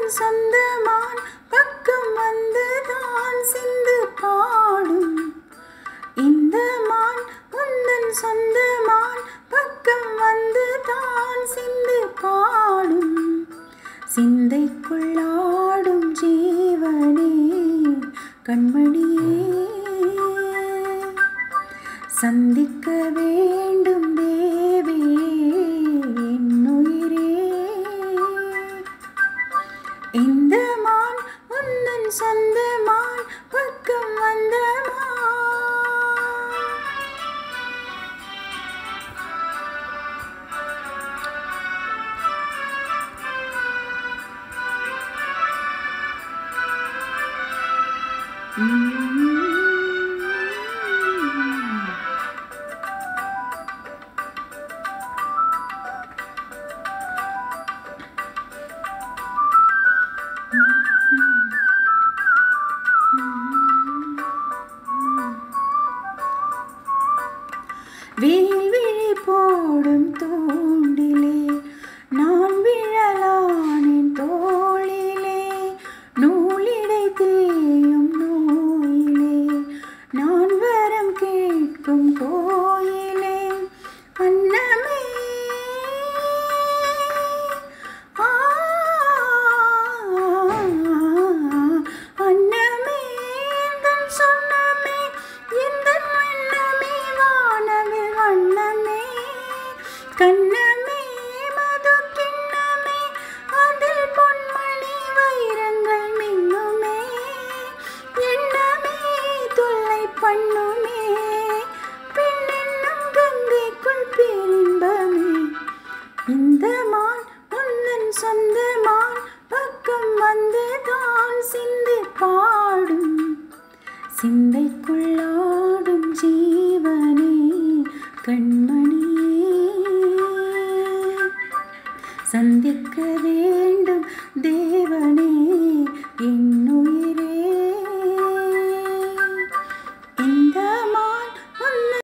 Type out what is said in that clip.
உந்தன் சொந்தமான் பக்கம் வந்து தான் சிந்து பாடும் இந்த மான் உந்தன் சொந்தமான் பக்கம் வந்து தான் சிந்து பாடும் சிந்தைக்குள்ளாடும் ஜீவனே கண்மணியே சந்திக்க வேண்டும் தேவியே என்னுயிரே இந்த மான் உந்தன் சொந்த மான் பக்கம் வந்த மான் Mm. விழி போடும் தூண்டிலே நான் விழலானின் தோளிலே நூலிடை தேயும் நோயிலே நான் வரம் கேட்கும் கோயிலே அன்னமே ஆ, அன்னமே எந்தன் சொன்னமே எந்தன் வண்ணமே வானவில் வண்ணமே கண்ணமே மது கிண்ணமே அதில் பொன்மணி வைரங்கள் மின்னுமே எண்ணமே தொல்லை பண்ணுமே பெண்ணென்னும் கங்கைக்குள் பேரின்பமே இந்த மான் உன்னன் சொந்த மான் பக்கம் வந்து தான் சிந்து பாடும் சிந்தைக்குள்ளாடும் ஜீவனே கண்மணியே சந்திக்க வேண்டும் தேவனே